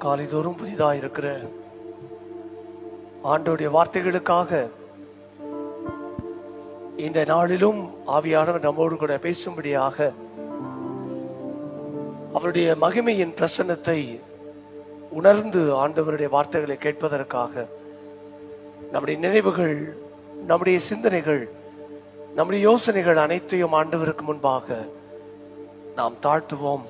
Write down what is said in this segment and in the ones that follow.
காலைதோறும் புதிதாக இருக்கிற ஆண்டோடைய வார்த்தைகளுக்காக இந்த நாளிலும் ஆவியானவர் நம்மோடு கூட பேசும்படியாக அவருடைய மகிமையின் பிரசன்னத்தை உணர்ந்து ஆண்டவருடைய வார்த்தைகளை கேட்பதற்காக நம்முடைய நினைவுகள் நம்முடைய சிந்தனைகள் நம்முடைய யோசனைகள் அனைத்தையும் ஆண்டவருக்கு முன்பாக நாம் தாழ்த்துவோம்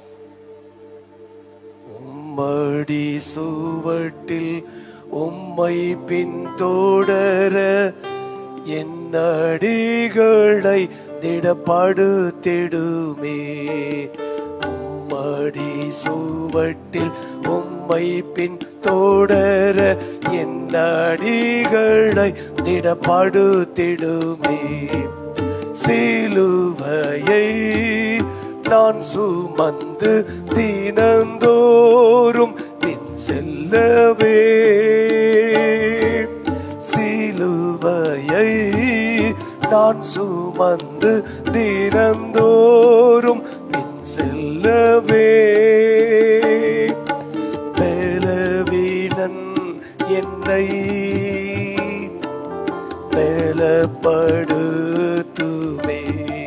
உம்மடி சுவட்டில் உம்மை பின்தொடர என் அடிகளை திடப்படுத்திடுமே உம்மடி சுவட்டில் உம்மை பின்தொடர என் அடிகளை திடப்படுத்திடுமே சிலுவையை நான் சுமந்து தினந்தோறும் பின் செல்லவே சிலுவையை நான் சுமந்து தினந்தோறும் பின் செல்லவே பலவீனன் என்னை பலப்படுத்துமே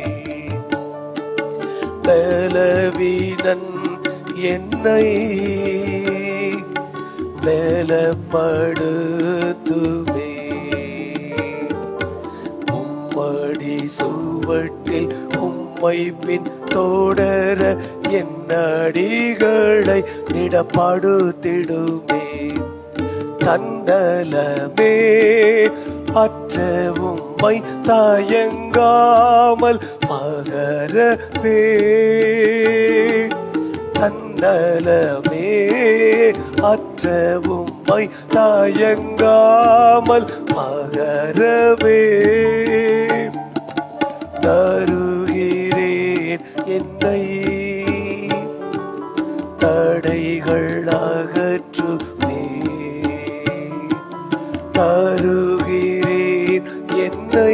பலவீனன் என்னை பலப்படுத்துமே உம்மடி சுவட்டில் உம்மை பின் தொடர என் அடிகளை திடப்படுத்திடுமே தன்னலமே அற்ற உம்மை தயங்காமல் பகரவே தன்னலமே அற்ற உம்மை தயங்காமல் பகரவே தருகிறேன் என்னை தடைகள் அகற்றுமே தருகிறேன் என்னை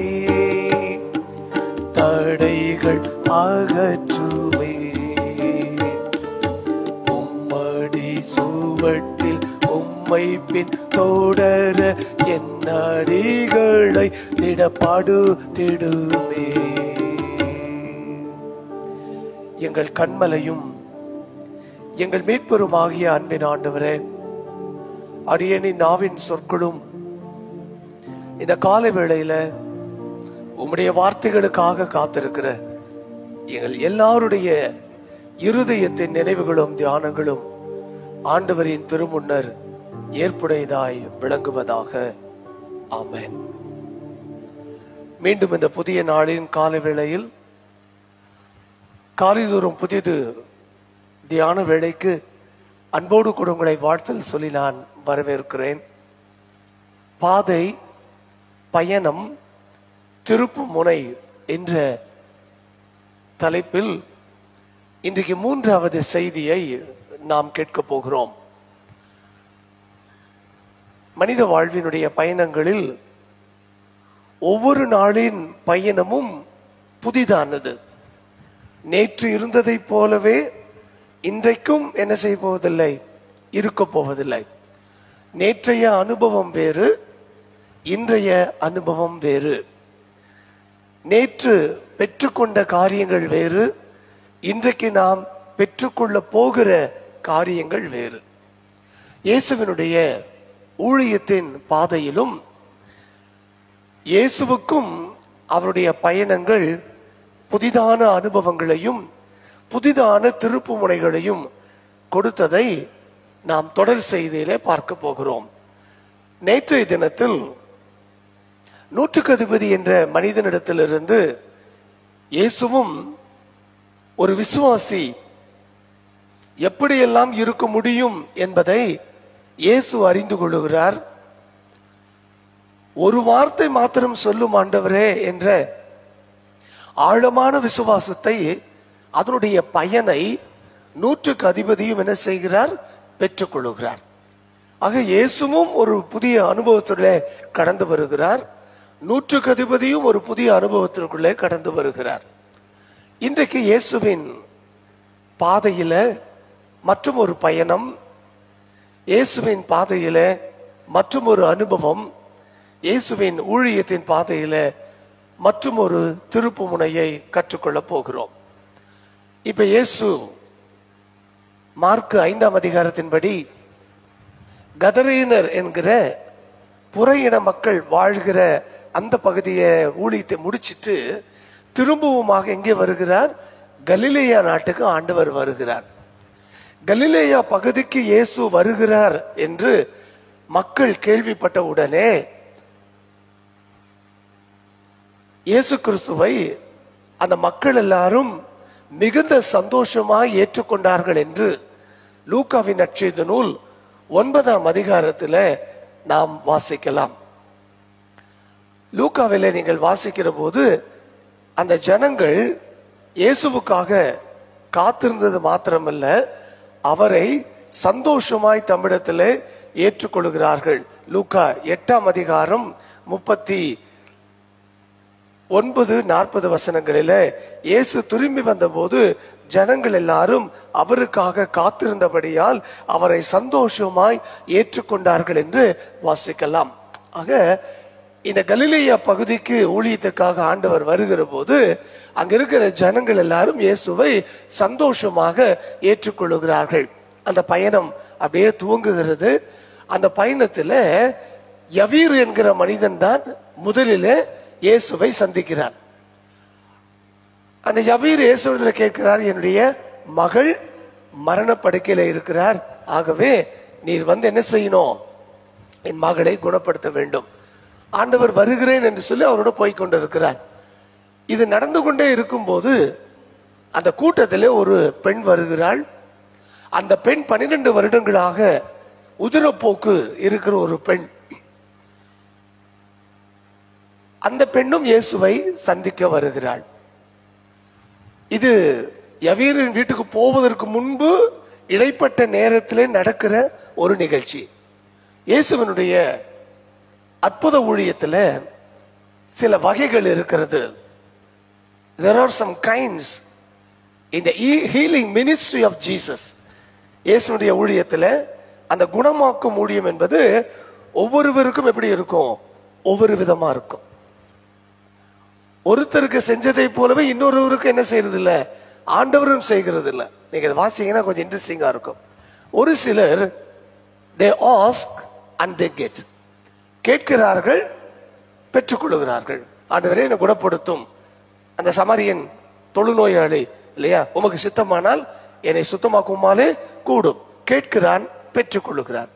தடைகள் அகற்றுமே உம்மடி சுவட்டில் உம்மை பின் தொடர என் அடிகளை திடப்பாடு திடுமே எங்கள் கண்மலையும் எங்கள் மீட்பெருமாகிய அன்பின் ஆண்டவரே அடியனின் நாவின் சொற்களும் இந்த காலை வேளையில உம்முடைய வார்த்தைகளுக்காக காத்திருக்கிற எங்கள் எல்லாருடைய இருதயத்தின் நினைவுகளும் தியானங்களும் ஆண்டவரின் திருமுன்னர் ஏற்புடையதாய் விளங்குவதாக ஆமென் மீண்டும் இந்த புதிய நாளின் காலை வேளையில் காலைதோறும் புதிது தியான வேளைக்கு அன்போடு கூட உங்களை வாழ்த்தல் சொல்லி நான் வரவேற்கிறேன் பாதை பயணம் திருப்பு முனை என்ற தலைப்பில் இன்றைக்கு மூன்றாவது செய்தியை நாம் கேட்க போகிறோம் மனித வாழ்வினுடைய பயணங்களில் ஒவ்வொரு நாளின் பயணமும் புதிதானது நேற்று இருந்ததைப் போலவே இன்றைக்கும் என்ன செய்ய போவதில்லை இருக்க போவதில்லை நேற்றைய அனுபவம் வேறு இன்றைய அனுபவம் வேறு நேற்று பெற்றுக்கொண்ட காரியங்கள் வேறு இன்றைக்கு நாம் பெற்றுக்கொள்ள போகிற காரியங்கள் வேறு இயேசுவினுடைய ஊழியத்தின் பாதையிலும் இயேசுவுக்கும் அவருடைய பயணங்கள் புதிதான அனுபவங்களையும் புதிதான திருப்பு முனைகளையும் கொடுத்ததை நாம் தொடர் செய்தியிலே பார்க்க போகிறோம் நேற்றைய தினத்தில் நூற்றுக்கு அதிபதி என்ற மனிதனிடத்திலிருந்து இயேசுவும் ஒரு விசுவாசி எப்படியெல்லாம் இருக்க முடியும் என்பதை இயேசு அறிந்து கொள்ளுகிறார் ஒரு வார்த்தை மாத்திரம் சொல்லும் ஆண்டவரே என்ற ஆழமான விசுவாசத்தை அதனுடைய பயனை நூற்றுக்கு அதிபதியும் என்ன செய்கிறார் பெற்றுக்கொள்ளுகிறார் ஆக இயேசுவும் ஒரு புதிய அனுபவத்திலே கடந்து வருகிறார் நூற்றுக்கு அதிபதியும் ஒரு புதிய அனுபவத்திற்குள்ளே கடந்து வருகிறார் இன்றைக்கு இயேசுவின் பாதையில மற்றும் ஒரு பயணம் இயேசுவின் பாதையில மற்றும் ஒரு அனுபவம் இயேசுவின் ஊழியத்தின் பாதையில மற்றும் ஒரு திருப்பு முனையை கற்றுக்கொள்ள போகிறோம் இப்ப இயேசு மார்க்கு ஐந்தாம் அதிகாரத்தின்படி கதரீனர் என்கிற புறையின மக்கள் வாழ்கிற அந்த பகுதியை ஊழியத்தை முடிச்சிட்டு திரும்பவுமாக எங்கே வருகிறார் கலிலேயா நாட்டுக்கு ஆண்டவர் வருகிறார் கலிலேயா பகுதிக்கு இயேசு வருகிறார் என்று மக்கள் கேள்விப்பட்ட உடனே இயேசு கிறிஸ்துவை அந்த மக்கள் எல்லாரும் மிகுந்த சந்தோஷமாய் ஏற்றுக்கொண்டார்கள் என்று லூக்காவின் நற்செய்தி நூல் ஒன்பதாம் அதிகாரத்தில் நாம் வாசிக்கலாம் லூக்காவிலே நீங்கள் வாசிக்கிற போது அந்த ஜனங்கள் இயேசுவுக்காக காத்திருந்தது மாத்திரமல்ல அவரை சந்தோஷமாய் தம்மிடத்திலே ஏற்றுக்கொள்கிறார்கள் லூக்கா எட்டாம் அதிகாரம் முப்பத்தி ஒன்பது நாற்பது வசனங்களில இயேசு திரும்பி வந்தபோது ஜனங்கள் எல்லாரும் அவருக்காக காத்திருந்தபடியால் அவரை சந்தோஷமாய் ஏற்றுக்கொண்டார்கள் என்று வாசிக்கலாம் ஆக இந்த கலிலேயா பகுதிக்கு ஊழியத்துக்காக ஆண்டவர் வருகிற போது அங்க இருக்கிற ஜனங்கள் எல்லாரும் இயேசுவை சந்தோஷமாக ஏற்றுக்கொள்ளுகிறார்கள் அந்த பயணம் அப்படியே துவங்குகிறது அந்த பயணத்துல யவீர் என்கிற மனிதன் தான் முதலில் இயேசுவை சந்திக்கிறார் அந்த யவீர் இயேசுவிடத்தில் கேட்கிறார் என்னுடைய மகள் மரணப்படுக்கையில இருக்கிறார் ஆகவே நீர் வந்து என்ன செய்யணும் என் மகளை குணப்படுத்த வேண்டும் ஆண்டவர் வருகிறேன் என்று சொல்லி அவரோட போய் கொண்டிருக்கிறார் இது நடந்து கொண்டே இருக்கும்போது அந்த கூட்டத்திலே ஒரு பெண் வருகிறாள் அந்த பெண் பன்னிரண்டு வருடங்களாக உதிரப்போக்கு இருக்கிற ஒரு பெண் அந்த பெண்ணும் இயேசுவை சந்திக்க வருகிறாள் இது யவீரின் வீட்டுக்கு போவதற்கு முன்பு இடைப்பட்ட நேரத்திலே நடக்கிற ஒரு நிகழ்ச்சி இயேசுவனுடைய அற்புத ஊழியத்துல சில வகைகள் இருக்கிறது there are some kinds in the he- healing ministry of Jesus இயேசுனுடைய ஊழியத்துல அந்த குணமாக்கும் ஊழியம் என்பது ஒவ்வொருவருக்கும் எப்படி இருக்கும் ஒவ்வொரு விதமா இருக்கும் ஒருத்தருக்கு செஞ்சதை போலவே இன்னொருவருக்கு என்ன செய்யறது இல்ல ஆண்டவரும் செய்கிறது இல்ல நீங்க இதை வாசிங்கன்னா கொஞ்சம் இன்ட்ரெஸ்டிங்கா இருக்கும் ஒரு சிலர் they ask and they get கேட்கிறார்கள் பெற்றுக்கொள்கிறார்கள் ஆண்டவரே என்னை குணப்படுத்தும் அந்த சமாரியன் தொழுநோயாளி இல்லையா உமக்கு சித்தமானால் என்னை சுத்தமாக்குமாலே கூடும் கேட்கிறான் பெற்றுக்கொள்ளுகிறான்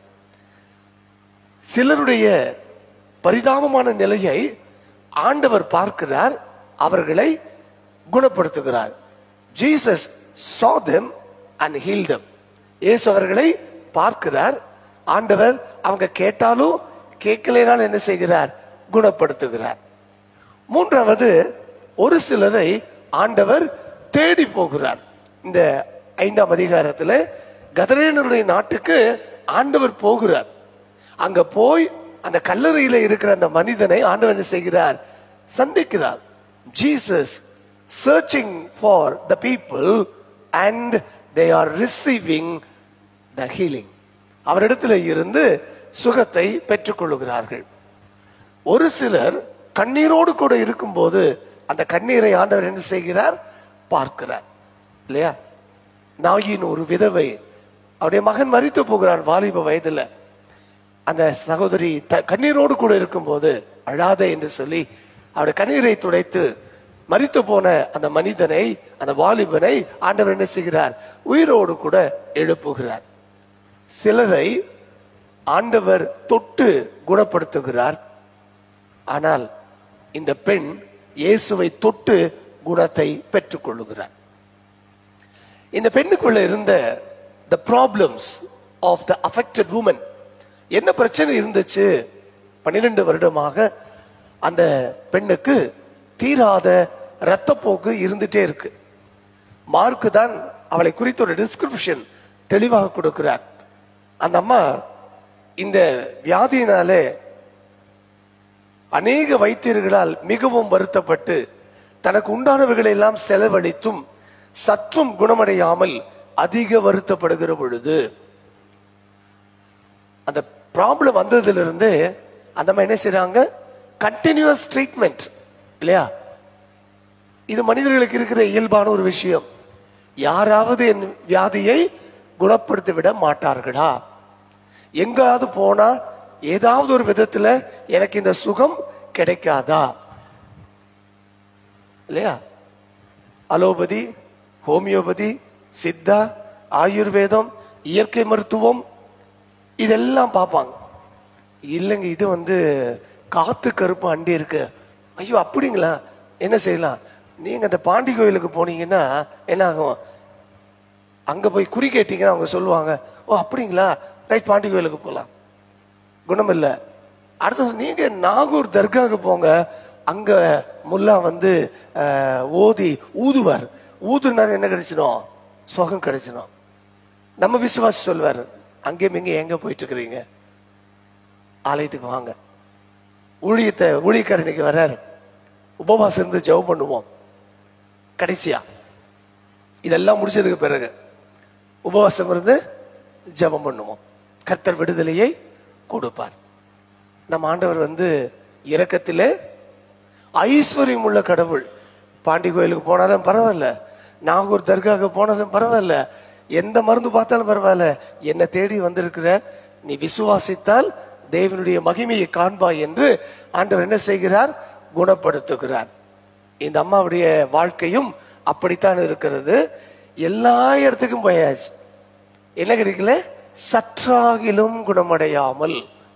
சிலருடைய பரிதாபமான நிலையை ஆண்டவர் பார்க்கிறார் அவர்களை குணப்படுத்துகிறார் Jesus saw them and healed them இயேசு அவர்களை பார்க்கிறார் ஆண்டவர் அவங்க கேட்டாலும் கேட்கலைனாலும் என்ன செய்கிறார் குணப்படுத்துகிறார் மூன்றாவது ஒரு சிலரை ஆண்டவர் தேடி போகிறார் இந்த ஐந்தாம் அதிகாரத்துல கதரேனருடைய நாட்டுக்கு ஆண்டவர் போகிறார் அங்க போய் அந்த கல்லறையில இருக்கிற அந்த மனிதனை ஆண்டவர் என்ன செய்கிறார் சந்திக்கிறார் Jesus searching for the people and they are receiving the healing அவரிடத்துல இருந்து சுகத்தை பெற்றுக்கொள்ளுகிறார்கள் ஒரு சிலர் கண்ணீரோடு கூட இருக்கும்போது அந்த கண்ணீரை ஆண்டவர் என்ன செய்கிறார் பார்க்கிறார் இல்லையா நாயின் ஒரு விதவை அவருடைய மகன் மறித்து போகிறான் வாலிப வயதுல அந்த சகோதரி த- கண்ணீரோடு கூட இருக்கும்போது அழாதே என்று சொல்லி அவருடைய கண்ணீரை துடைத்து மறித்து போன அந்த மனிதனை அந்த வாலிபனை ஆண்டவர் என்ன செய்கிறார் உயிரோடு கூட எழுப்புகிறார் சிலரை ஆண்டவர் தொட்டு குணப்படுத்துகிறார் ஆனால் இந்த பெண் இயேசுவை தொட்டு குணத்தை பெற்றுக் கொள்ளுகிறார் இந்த பெண்ணுக்குள்ள இருந்த the problems of the affected woman என்ன பிரச்சனை இருந்துச்சு பன்னிரெண்டு வருடமாக அந்த பெண்ணுக்கு தீராத இரத்தப்போக்கு இருந்துட்டே இருக்கு மார்க்கு தான் அவளை குறித்த ஒரு டிஸ்கிரிப்ஷன் தெளிவாக கொடுக்கிறார் அந்த அம்மா இந்த வியாதியினாலே அநேக வைத்தியர்களால் மிகவும் வருத்தப்பட்டு தனக்கு உண்டானவைகளை எல்லாம் செலவழித்தும் சற்றும் குணமடையாமல் அதிக வருத்தப்படுகிற பொழுது அந்த ப்ராப்ளம் வந்ததுல இருந்து அந்த அம்மா என்ன செய்றாங்க கண்டினியூஸ் ட்ரீட்மெண்ட் இல்லையா இது மனிதர்களுக்கு இருக்கிற இயல்பான ஒரு விஷயம் யாராவது என் வியாதியை குணப்படுத்தி விட மாட்டார்களா எங்காவது போனா ஏதாவது ஒரு விதத்துல எனக்கு இந்த சுகம் கிடைக்காதா இல்லையா அலோபதி ஹோமியோபதி சித்தா ஆயுர்வேதம் இயற்கை மருத்துவம் இதெல்லாம் பார்ப்பாங்க இல்லைங்க இது வந்து காத்து கருப்பு அண்டி இருக்கு ஐயோ அப்படிங்களா என்ன செய்யலாம் நீங்க அந்த பாண்டி கோயிலுக்கு போனீங்கன்னா என்ன ஆகும் அங்க போய் குறி கேட்டீங்கன்னா அவங்க சொல்லுவாங்க ஓ அப்படிங்களா ரைட் பாண்டி கோயிலுக்கு போலாம் குணம் இல்ல அடுத்தது நீங்க நாகூர் தர்காவுக்கு போங்க அங்க முல்லா வந்து அஹ், ஓதி ஊதுவார் ஊதுனாரு என்ன கிடைச்சிடும் சுகம் கிடைச்சிடும் நம்ம விசுவாசி சொல்வாரு அங்கேயும் இங்க எங்க போயிட்டு இருக்கிறீங்க ஆலயத்துக்கு வாங்க ஊழியத்தை ஊழியக்காரர் இன்னைக்கு வர்றாரு உபவாசம் இருந்து ஜெபம் பண்ணுவோம் கடைசியா இதெல்லாம் முடிச்சதுக்கு பிறகு உபவாசம் இருந்து ஜெபம் பண்ணுவோம் கர்த்தர் விடுதலையை கொடுப்பார் நம்ம ஆண்டவர் வந்து இரக்கத்திலே ஐஸ்வர்யம் உள்ள கடவுள் பாண்டி கோயிலுக்கு போனாலும் பரவாயில்ல நாகூர் தர்காவுக்கு போனாலும் பரவாயில்ல எந்த மருந்து பார்த்தாலும் பரவாயில்ல என்னை தேடி வந்திருக்கிற நீ விசுவாசித்தால் தேவனுடைய மகிமையை காண்பாய் என்று ஆண்டவர் என்ன செய்கிறார் குணப்படுத்துகிறார் இந்த அம்மாவுடைய வாழ்க்கையும் அப்படித்தான் இருக்கிறது எல்லா இடத்துக்கும் போயாச்சு என்ன கிடைக்கல சற்றாகிலும் குணமடையாமல்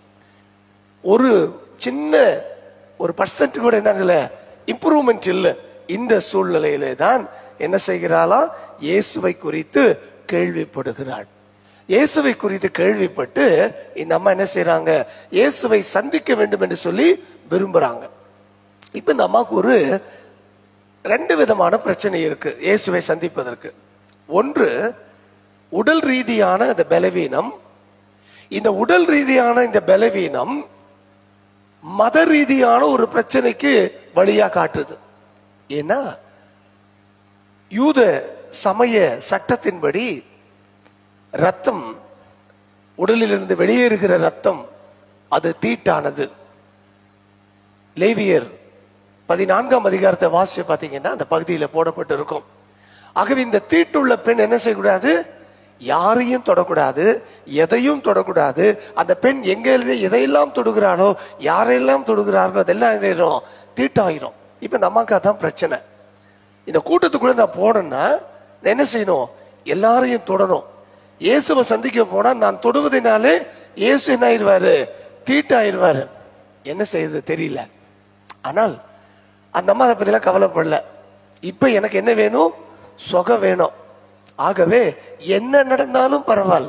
ஒரு சின்ன ஒரு பர்சன்ட் கூட என்னங்கல இம்ப்ரூவ்மெண்ட் இல்ல இந்த சூழ்நிலையிலே தான் என்ன செய்கிறாளா இயேசுவை குறித்து கேள்விப்படுகிறாள் இயேசுவை குறித்து கேள்விப்பட்டு இந்த அம்மா என்ன செய்றாங்க இயேசுவை சந்திக்க வேண்டும் என்று சொல்லி விரும்புறாங்க இப்ப இந்த அம்மாவுக்கு ஒரு ரெண்டு விதமான பிரச்சனை இருக்கு இயேசுவை சந்திப்பதற்கு ஒன்று உடல் ரீதியான அந்த பலவீனம் இந்த உடல் ரீதியான இந்த பலவீனம் மத ரீதியான ஒரு பிரச்சனைக்கு வழியா காட்டுது ஏன்னா யூத சமய சட்டத்தின்படி ரத்தம் உடலிலிருந்து வெளியேறுகிற ரத்தம் அது தீட்டானது லேவியர் பதினான்காம் அதிகாரத்தை வாசிச்சு பாத்தீங்கன்னா அந்த பகுதியில போடப்பட்டு இருக்கும் ஆகவே இந்த தீட்டுள்ள பெண் என்ன செய்யக்கூடாது யாரையும் தொடக்கூடாது எதையும் தொடக்கூடாது அந்த பெண் எங்க இருந்து எதையெல்லாம் தொடுகிறாளோ யாரெல்லாம் தொடுகிறார்களோ அதெல்லாம் என்ன ஆயிரும்? தீட்டாயிரும் இப்ப இந்த அம்மாக்கா தான் பிரச்சனை இந்த கூட்டத்துக்குள்ள நான் போனேன்னா நான் என்ன செய்யணும் எல்லாரையும் தொடணும் இயேசுவை சந்திக்க போனா நான் தொடுவதனாலே இயேசு என்ன ஆயிடுவாரு தீட்டாயிருவாரு என்ன செய்யுது தெரியல ஆனால் அந்த அம்மா அதை பத்திலாம் கவலைப்படல இப்ப எனக்கு என்ன வேணும் சொகம் வேணும் ஆகவே என்ன நடந்தாலும் பரவாயில்ல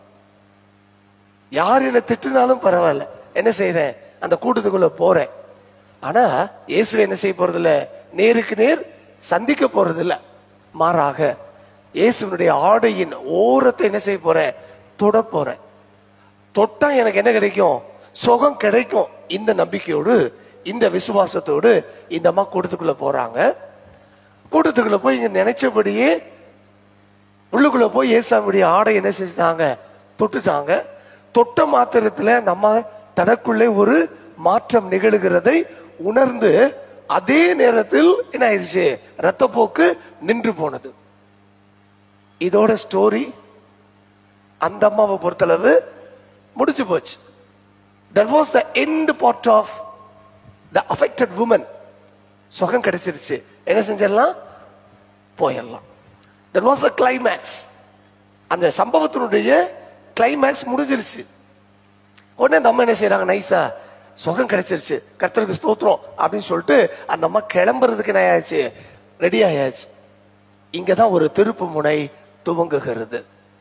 யார் என்ன திட்டினாலும் பரவாயில்ல என்ன செய்யறேன் அந்த கூட்டத்துக்குள்ள போறேன் ஆனா இயேசு என்ன செய்ய போறது இல்ல நேருக்கு நேர் சந்திக்க போறது இல்ல மாறாக இயேசுனுடைய ஆடையின் ஓரத்தை என்ன செய்ய போறேன் தொட போறேன் தொட்டா எனக்கு என்ன கிடைக்கும் சுகம் கிடைக்கும் இந்த நம்பிக்கையோடு இந்த விசுவாசத்தோடு இந்த அம்மா கூட்டத்துக்குள்ள போறாங்க கூட்டத்துக்குள்ள போய் இங்க நினைச்சபடியே உள்ளுக்குள்ள போய் ஏசாமுடைய ஆடை என்ன செஞ்சாங்க தொட்டுட்டாங்க தொட்ட மாத்திரத்துல அந்த அம்மா தனக்குள்ளே ஒரு மாற்றம் நிகழுகிறதை உணர்ந்து அதே நேரத்தில் என்ன ஆயிடுச்சு ரத்தப்போக்கு நின்று போனது இதோட ஸ்டோரி அந்த அம்மாவை பொறுத்தளவு முடிஞ்சு போச்சு that was the end part of the affected woman சுகம் கிடைச்சிருச்சு என்ன செஞ்சிடலாம் போயிடலாம் தட் வாஸ் த கிளைமேக்ஸ் அந்த சம்பவத்தினுடைய கிளைமேக்ஸ் முடிஞ்சிருச்சு உடனே அந்த அம்மா என்ன செய்யறாங்க நைஸா சுகம் கிடைச்சிருச்சு கர்த்தருக்கு ஸ்தோத்திரம் அப்படின்னு சொல்லிட்டு அந்த அம்மா கிளம்புறதுக்கு என்ன ஆயாச்சு ரெடி ஆயாச்சு இங்கதான் ஒரு திருப்பு முனை துவங்குகிறது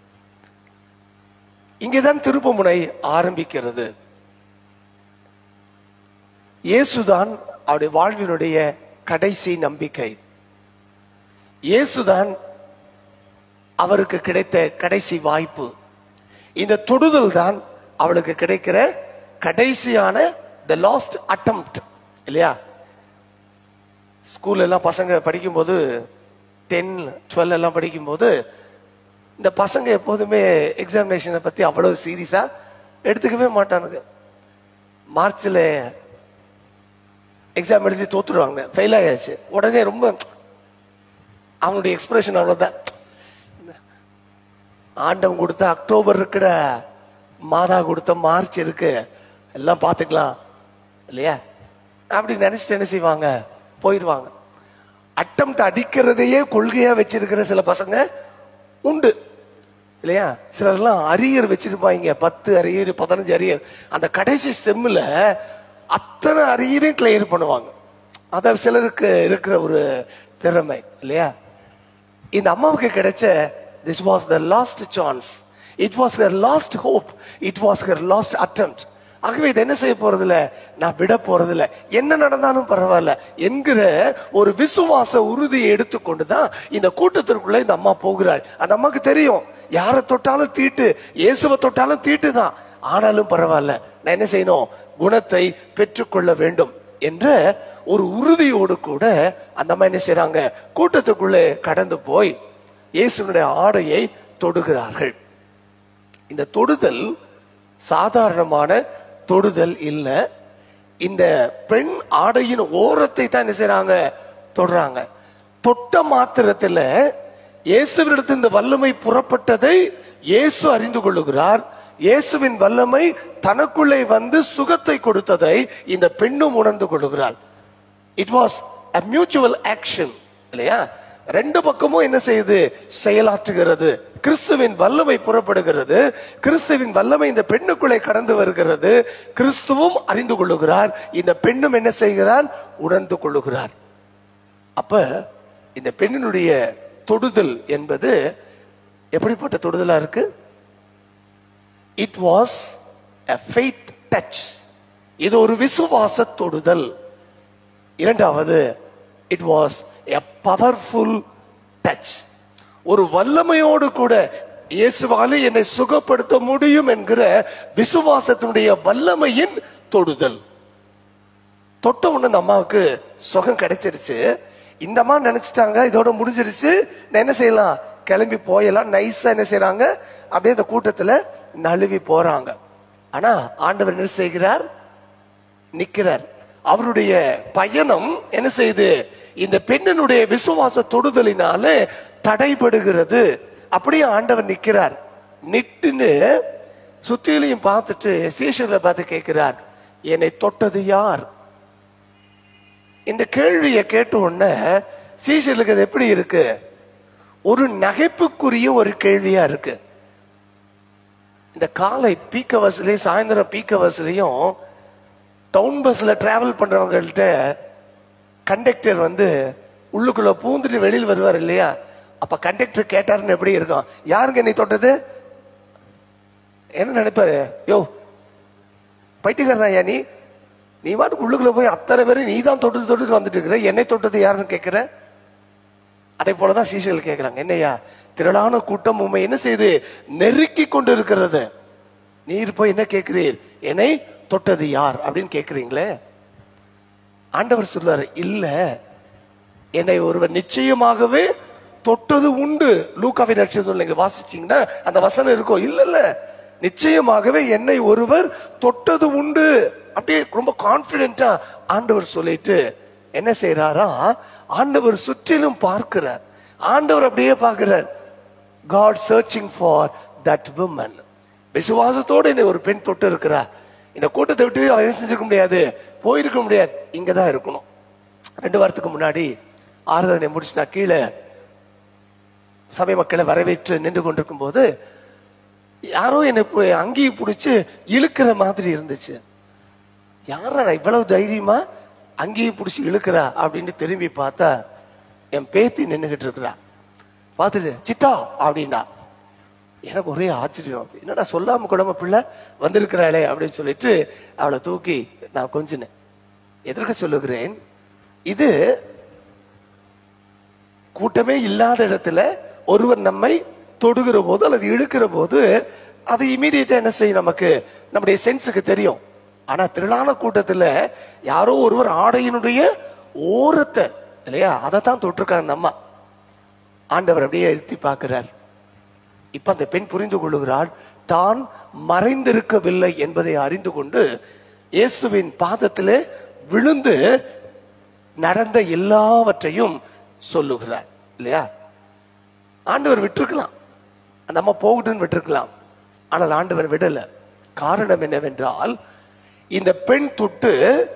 இங்கதான் திருப்பு முனை ஆரம்பிக்கிறது இயேசுதான் அவருடைய வாழ்வினுடைய கடைசி நம்பிக்கை இயேசுதான் அவருக்கு கிடைத்த கடைசி வாய்ப்பு இந்த தொடுதல் தான் அவளுக்கு கிடைக்கிற கடைசியான த லாஸ்ட் அட்டம்ப்ட் இல்லையா ஸ்கூல்ல எல்லாம் பசங்க படிக்கும்போது டென் டுவெல் எல்லாம் படிக்கும்போது இந்த பசங்க எப்போதுமே எக்ஸாமினேஷனை பத்தி அவ்வளவு சீரியஸா எடுத்துக்கவே மாட்டானுங்க மார்ச்ல எக்ஸாம் எழுதி தோத்துருவாங்க ஃபெயில் ஆயாச்சு உடனே ரொம்ப அவனுடைய எக்ஸ்பிரஷன் அவ்வளவுதான் ஆண்டவன் கொடுத்த அக்டோபர் இருக்குட மாதா கொடுத்த மார்ச் இருக்கு எல்லாம் பார்த்துக்கலாம் இல்லையா அப்படி நினைச்சிட்டு என்ன செய்வாங்க போயிடுவாங்க அட்டம் அடிக்கிறதையே கொள்கையா வச்சிருக்கிற சில பசங்க உண்டு இல்லையா சிலர்லாம் அரியர் வச்சிருப்பாங்க பத்து அரியர் பதினஞ்சு அரியர் அந்த கடைசி செம்முல அத்தனை அரியரையும் கிளியர் பண்ணுவாங்க அத சிலருக்கு இருக்கிற ஒரு திறமை இல்லையா இந்த அம்மாவுக்கு கிடைச்ச this was the last chance it was her last hope it was her last attempt ஆகவே இது என்ன செய்ய போறதில்ல நான் விட போறதில்ல என்ன நடந்தாலும் பரவாயில்ல என்கிற ஒரு விசுவாச உறுதியை எடுத்துக்கொண்டு தான் இந்த கூட்டத்திற்குள்ள இந்த அம்மா போகிறாள் அந்த அம்மாக்கு தெரியும் யாரை தொட்டாலும் தீட்டு இயேசுவை தொட்டாலும் தீட்டு தான் ஆனாலும் பரவாயில்ல நான் என்ன செய்யணும் குணத்தை பெற்றுக்கொள்ள வேண்டும் என்ற ஒரு உறுதியோடு கூட அந்த அம்மா என்ன செய்றாங்க கூட்டத்துக்குள்ளே கடந்து போய் இயேசுனுடைய ஆடையை தொடுகிறார்கள் இந்த தொடுதல் சாதாரணமான தொடுதல் இல்ல இந்த பெண் ஆடையின் ஓரத்தை தான் என்ன செய்றாங்க தொடுறாங்க தொட்ட மாத்திரத்துல இயேசுவிடத்து இந்த வல்லமை புறப்பட்டதை இயேசு அறிந்து கொள்ளுகிறார் இயேசுவின் வல்லமை தனக்குள்ளே வந்து சுகத்தை கொடுத்ததை இந்த பெண்ணும் உணர்ந்து கொள்ளுகிறாள் it was a mutual action இல்லையா ரெண்டு பக்கமும் என்ன செய்யுது செயலாற்றுகிறது கிறிஸ்துவின் வல்லமை புறப்படுகிறது கிறிஸ்துவின் வல்லமை இந்த பெண்ணுக்குள்ளே கடந்து வருகிறது கிறிஸ்துவும் அறிந்து கொள்ளுகிறார் இந்த பெண்ணும் என்ன செய்கிறார் உணர்ந்து கொள்ளுகிறார் அப்ப இந்த பெண்ணினுடைய தொடுதல் என்பது எப்படிப்பட்ட தொடுதலா இருக்கு it was a faith touch இது ஒரு விசுவாச தொடுதல் இரண்டாவது it was a powerful touch ஒரு வல்லமையோடு கூட இயேசுவாலே என்னை சுகப்படுத்த முடியும் என்கிற விசுவாசத்தினுடைய வல்லமையின் தொடுதல் தொட்ட உடனே இந்த அம்மாவுக்கு சுகம் கிடைச்சிருச்சு இந்த அம்மா நினைச்சிட்டாங்க இதோட முடிஞ்சிருச்சு நான் என்ன செய்யலாம் கிளம்பி போயலாம் நைஸா என்ன செய்யறாங்க அப்படியே அந்த கூட்டத்துல நழுவி போறாங்க ஆனா ஆண்டவர் என்ன செய்கிறார் நிக்கிறார் அவருடைய பயணம் என்ன செய்யுது இந்த பெண்ணினுடைய விசுவாச தொடுதலினால தடைபடுகிறது அப்படியே ஆண்டவர் நிக்கிறார் நிட்டுன்னு சுத்திலையும் பார்த்துட்டு சீஷர்களை பார்த்து கேட்கிறார் என்னை தொட்டது யார் இந்த கேள்வியை கேட்ட உடனே சீஷர்களுக்கு அது எப்படி இருக்கு ஒரு நகைப்புக்குரிய ஒரு கேள்வியா இருக்கு இந்த காலை பீக்க பஸ்லயும் சாயந்தரம் பீக்க பஸ்லயும் டவுன் பஸ்ல டிராவல் பண்றவங்கள்ட்ட கண்டக்டர் வந்து உள்ளுக்குள்ள பூந்துட்டு வெளியில் வருவார் இல்லையா அப்ப கண்டக்டர் கேட்டாருன்னு எப்படி இருக்கும் யாருங்க என்னை தொட்டது என்ன நினைப்பாரு யோ பைத்தியக்காரனா நீ நீ பாட்டுக்கு உள்ளுக்குள்ள போய் அத்தனை பேரும் நீ தான் தொட்டு தொட்டுட்டு வந்துட்டு இருக்கிற என்னை தொட்டது யாருன்னு கேட்கிற அதே போலதான் சீசர்கள் கேட்கிறாங்க என்னையா திரளான கூட்டம் உண்மை என்ன செய்து நெருக்கி கொண்டு இருக்கிறது நீர் போய் என்ன கேட்கிறீர் என்னை தொட்டது யார் அப்படின்னு கேட்கிறீங்களே ஆண்டவர் சொல்றாரு இல்ல என்னை ஒருவர் நிச்சயமாகவே தொட்டது உண்டு லூக்காவின் நட்சத்திரம் நீங்க வாசிச்சீங்கன்னா அந்த வசனம் இருக்கும் இல்ல இல்ல நிச்சயமாகவே என்னை ஒருவர் தொட்டது உண்டு அப்படியே ரொம்ப கான்பிடென்டா ஆண்டவர் சொல்லிட்டு என்ன செய்யறாரா ஆண்டவர் சுற்றிலும் பார்க்கிறார் ஆண்டவர் அப்படியே பார்க்கிறார் God searching for that women விசுவாசத்தோடு என்னை ஒரு பெண் தொட்டு இருக்கிறா இந்த கூட்டத்தை விட்டு அவன் என்ன செஞ்சிருக்க முடியாது போயிருக்க முடியாது இங்கதான் இருக்கணும் ரெண்டு வாரத்துக்கு முன்னாடி ஆராதனை முடிச்சு நான் கீழே சபை மக்களை வரவேற்று நின்று கொண்டிருக்கும் போது யாரோ என்னை பு- அங்கேயே பிடிச்சு இழுக்கிற மாதிரி இருந்துச்சு யாரா இவ்வளவு தைரியமா அங்கேயே பிடிச்சி இழுக்கிறா அப்படின்னு திரும்பி பார்த்தா என் பேத்தி நின்னுகிட்டு இருக்கிறா பார்த்துட்டு சித்தா அப்படின்னா எனக்கு ஒரே ஆச்சரியம் என்னடா சொல்லாம கூடாம பிள்ளை வந்திருக்கிறாளே அப்படின்னு சொல்லிட்டு அவளை தூக்கி நான் கொஞ்சினேன் எதற்கு சொல்லுகிறேன் இது கூட்டமே இல்லாத இடத்துல ஒருவர் நம்மை தொடுகிற போது அல்லது இழுக்கிற போது அது இமீடியட்டா என்ன செய்யும் நமக்கு நம்முடைய சென்ஸுக்கு தெரியும் ஆனா திரளான கூட்டத்துல யாரோ ஒருவர் ஆடையினுடைய ஓரத்தை இல்லையா அதை தான் தொட்டிருக்காங்க நம்ம ஆண்டவர் அப்படியே எழுத்தி பார்க்கிறார் இப்ப அந்த பெண் புரிந்து கொள்ளுகிறாள் தான் மறைந்திருக்கவில்லை என்பதை அறிந்து கொண்டு இயேசுவின் பாதத்திலே விழுந்து நடந்த எல்லாவற்றையும் சொல்லுகிறார் இல்லையா ஆண்டவர் விட்டிருக்கலாம் அந்த அம்மா போகட்டுன்னு விட்டிருக்கலாம் ஆனால் ஆண்டவர் விடல காரணம் என்னவென்றால் இந்த பெண் தொட்டு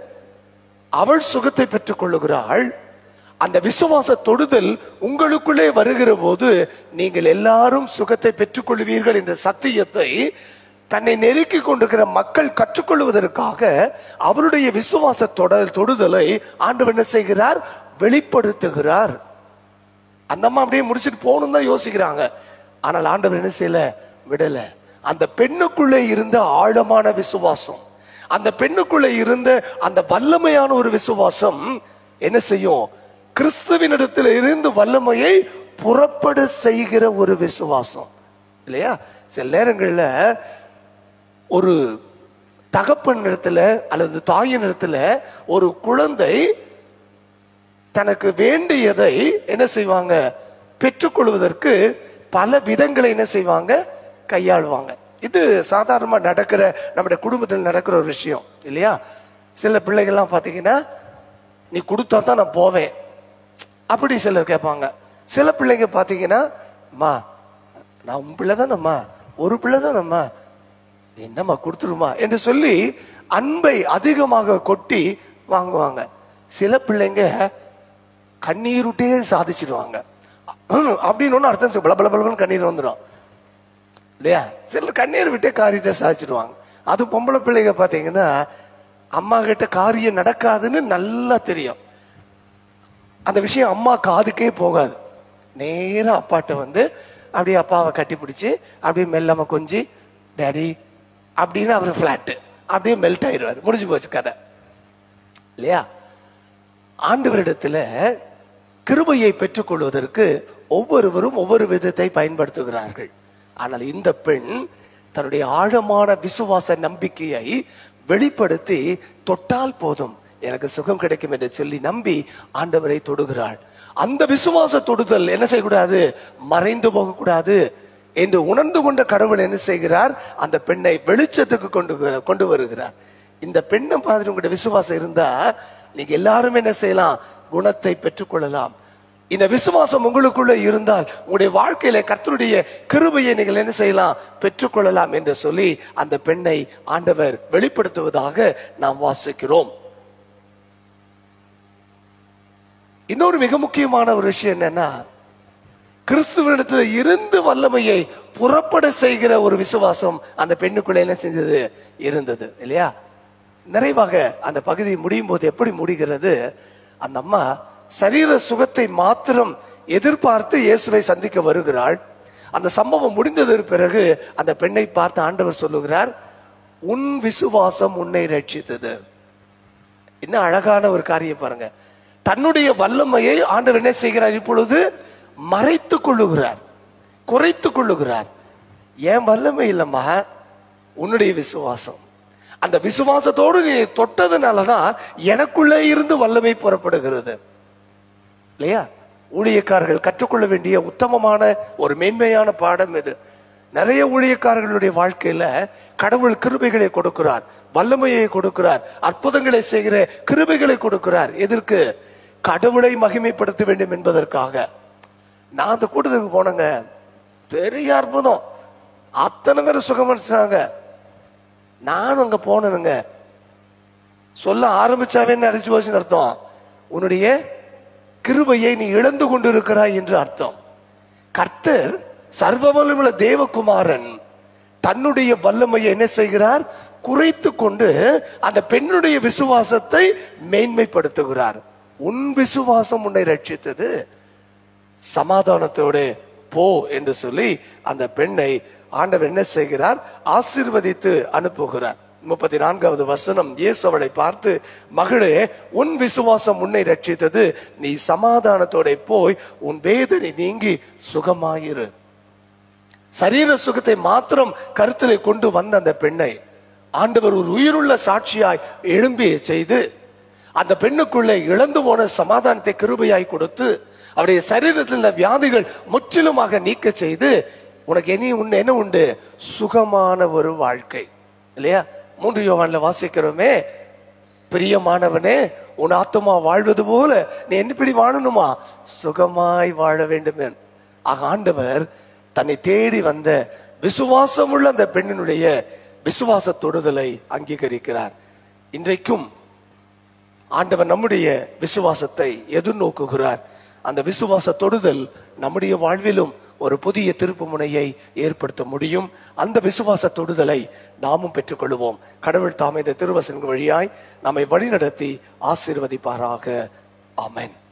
அவள் சுகத்தை பெற்றுக் கொள்ளுகிறாள் அந்த விசுவாச தொடுதல் உங்களுக்குள்ளே வருகிற போது நீங்கள் எல்லாரும் சுகத்தை பெற்றுக் கொள்வீர்கள் என்ற சத்தியத்தை தன்னை நெருக்கி கொண்டிருக்கிற மக்கள் கற்றுக்கொள்வதற்காக அவருடைய விசுவாச தொடர் தொடுதலை ஆண்டவர் என்ன செய்கிறார் வெளிப்படுத்துகிறார் அந்த அம்மா அப்படியே முடிச்சிட்டு போகணும் தான் யோசிக்கிறாங்க ஆனால் ஆண்டவர் என்ன செய்யல விடல அந்த பெண்ணுக்குள்ளே இருந்த ஆழமான விசுவாசம் அந்த பெண்ணுக்குள்ளே இருந்த அந்த வல்லமையான ஒரு விசுவாசம் என்ன செய்யும் கிறிஸ்துவினிடத்தில் இருந்து வல்லமையை புறப்பட செய்கிற ஒரு விசுவாசம் இல்லையா சில நேரங்கள்ல ஒரு தகப்பன் இடத்துல அல்லது தாயின் இடத்துல ஒரு குழந்தை தனக்கு வேண்டியதை என்ன செய்வாங்க பெற்றுக்கொள்வதற்கு பல விதங்களை என்ன செய்வாங்க கையாளுவாங்க இது சாதாரணமா நடக்கிற நம்முடைய குடும்பத்தில் நடக்கிற ஒரு விஷயம் இல்லையா சில பிள்ளைகள்லாம் பாத்தீங்கன்னா நீ கொடுத்தா தான் நான் போவேன் அப்படி சிலர் கேட்பாங்க சில பிள்ளைங்க பாத்தீங்கன்னா அம்மா நான் உன் பிள்ளை தானம்மா ஒரு பிள்ளை தானம்மா என்னம்மா கொடுத்துருமா என்று சொல்லி அன்பை அதிகமாக கொட்டி வாங்குவாங்க சில பிள்ளைங்க கண்ணீருட்டே சாதிச்சிடுவாங்க ஹம், அப்படின்னு ஒண்ணு அர்த்தம் பல பல பலன்னு கண்ணீர் வந்துடும் இல்லையா சிலர் கண்ணீர் விட்டே காரியத்தை சாதிச்சிடுவாங்க அது பொம்பளை பிள்ளைங்க பாத்தீங்கன்னா அம்மா கிட்ட காரியம் நடக்காதுன்னு நல்லா தெரியும் அந்த விஷயம் அம்மா காதுக்கே போகாது நேரா அப்பாட்ட வந்து அப்படியே அப்பாவை கட்டி பிடிச்சி அப்படியே மெல்லமா கொஞ்சி டேடி அப்படின்னு அவர் பிளாட் அப்படியே மெல்ட் ஆயிடுவார் முடிஞ்சு போச்சு கதை இல்லையா ஆண்டவரிடத்துல கிருபையை பெற்றுக்கொள்வதற்கு ஒவ்வொருவரும் ஒவ்வொரு விதத்தை பயன்படுத்துகிறார்கள் ஆனால் இந்த பெண் தன்னுடைய ஆழமான விசுவாச நம்பிக்கையை வெளிப்படுத்தி தொட்டால் போதும் எனக்கு சுகம் கிடைக்கும் என்று சொல்லி நம்பி ஆண்டவரை தொடுகிறாள் அந்த விசுவாச தொடுதல் என்ன செய்யக்கூடாது மறைந்து போகக்கூடாது என்று உணர்ந்து கொண்ட கடவுள் என்ன செய்கிறார் அந்த பெண்ணை வெளிச்சத்துக்கு கொண்டு வ- கொண்டு வருகிறார் இந்த பெண்ணை மாதிரி உங்களுடைய விசுவாசம் இருந்தா நீங்க எல்லாரும் என்ன செய்யலாம் குணத்தை பெற்றுக்கொள்ளலாம் இந்த விசுவாசம் உங்களுக்குள்ள இருந்தால் உங்களுடைய வாழ்க்கையில கர்த்தருடைய கிருபையை நீங்கள் என்ன செய்யலாம் பெற்றுக்கொள்ளலாம் என்று சொல்லி அந்த பெண்ணை ஆண்டவர் வெளிப்படுத்துவதாக நாம் வாசிக்கிறோம் இன்னொரு மிக முக்கியமான ஒரு விஷயம் என்னன்னா கிறிஸ்துவனிடத்துல இருந்து வல்லமையை புறப்பட செய்கிற ஒரு விசுவாசம் அந்த பெண்ணுக்குள்ள என்ன செஞ்சது இருந்தது இல்லையா நிறைவாக அந்த பகுதி முடியும் போது எப்படி முடிகிறது அந்த அம்மா சரீர சுகத்தை மாத்திரம் எதிர்பார்த்து இயேசுவை சந்திக்க வருகிறாள் அந்த சம்பவம் முடிந்ததற்கு பிறகு அந்த பெண்ணை பார்த்து ஆண்டவர் சொல்லுகிறார் உன் விசுவாசம் உன்னை ரட்சித்தது என்ன அழகான ஒரு காரியம் பாருங்க தன்னுடைய வல்லமையை ஆண்டவர் என்ன செய்கிறார் இப்பொழுது மறைத்துக் கொள்ளுகிறார் குறைத்துக் கொள்ளுகிறார் ஏன் வல்லமை இல்லம்மா உன்னுடைய விசுவாசம் அந்த விசுவாசத்தோடு நீ தொட்டதுனாலதான் எனக்குள்ளே இருந்து வல்லமை புறப்படுகிறது இல்லையா ஊழியக்காரர்கள் கற்றுக்கொள்ள வேண்டிய உத்தமமான ஒரு மேன்மையான பாடம் இது நிறைய ஊழியக்காரர்களுடைய வாழ்க்கையில கடவுள் கிருபைகளை கொடுக்கிறார் வல்லமையை கொடுக்கிறார் அற்புதங்களை செய்கிற கிருபைகளை கொடுக்கிறார் எதற்கு கடவுளை மகிமைப்படுத்த வேண்டும் என்பதற்காக நான் அந்த கூட்டத்துக்கு போனேங்க பெரிய அற்புதம் அத்தனை பேர் சுகமடிச்சாங்க நானும் அங்க போனேனுங்க சொல்ல ஆரம்பிச்சாவே அடிச்சு போச்சுன்னு அர்த்தம் உன்னுடைய கிருபையை நீ இழந்து கொண்டிருக்கிறாய் என்று அர்த்தம் கர்த்தர் சர்வவல்லமுள்ள தேவகுமாரன் தன்னுடைய வல்லமையை என்ன செய்கிறார் குறைத்து கொண்டு அந்த பெண்ணுடைய விசுவாசத்தை மேன்மைப்படுத்துகிறார் உன் விசுவாசம் உன்னை ரட்சித்தது சமாதானத்தோடு போ என்று சொல்லி அந்த பெண்ணை ஆண்டவர் என்ன செய்கிறார் ஆசீர்வதித்து அனுப்புகிறார் முப்பத்தி நான்காவது வசனம் இயேசு அவளை பார்த்து மகளே உன் விசுவாசம் உன்னை ரட்சித்தது நீ சமாதானத்தோட போய் உன் வேதனை நீங்கி சுகமாயிரு சரீர சுகத்தை மாத்திரம் கருத்திலே கொண்டு வந்த அந்த பெண்ணை ஆண்டவர் ஒரு உயிருள்ள சாட்சியாய் எழும்பி செய்து அந்த பெண்ணுக்குள்ளே இழந்து போன சமாதானத்தை கிருபையாய் கொடுத்து அவருடைய சரீரத்தில் இருந்த வியாதிகள் முற்றிலுமாக நீக்க செய்து உனக்கு இனி உன் என்ன உண்டு சுகமான ஒரு வாழ்க்கை இல்லையா மூன்று யோவான்ல வாசிக்கிறோமே பிரியமானவனே உன் ஆத்துமா வாழ்வது போல நீ என்ன இப்படி வாழணுமா சுகமாய் வாழ வேண்டும் என்று. ஆக ஆண்டவர் தன்னை தேடி வந்த விசுவாசமுள்ள அந்த பெண்ணினுடைய விசுவாச தொடுதலை அங்கீகரிக்கிறார் இன்றைக்கும் ஆண்டவர் நம்முடைய விசுவாசத்தை எதிர்நோக்குகிறார் அந்த விசுவாச தொடுதல் நம்முடைய வாழ்விலும் ஒரு புதிய திருப்பு முனையை ஏற்படுத்த முடியும் அந்த விசுவாச தொடுதலை நாமும் பெற்றுக்கொள்வோம் கடவுள் தாமே இந்த திருவசனங்கள் வழியாய் நம்மை வழிநடத்தி ஆசீர்வதிப்பாராக ஆமென்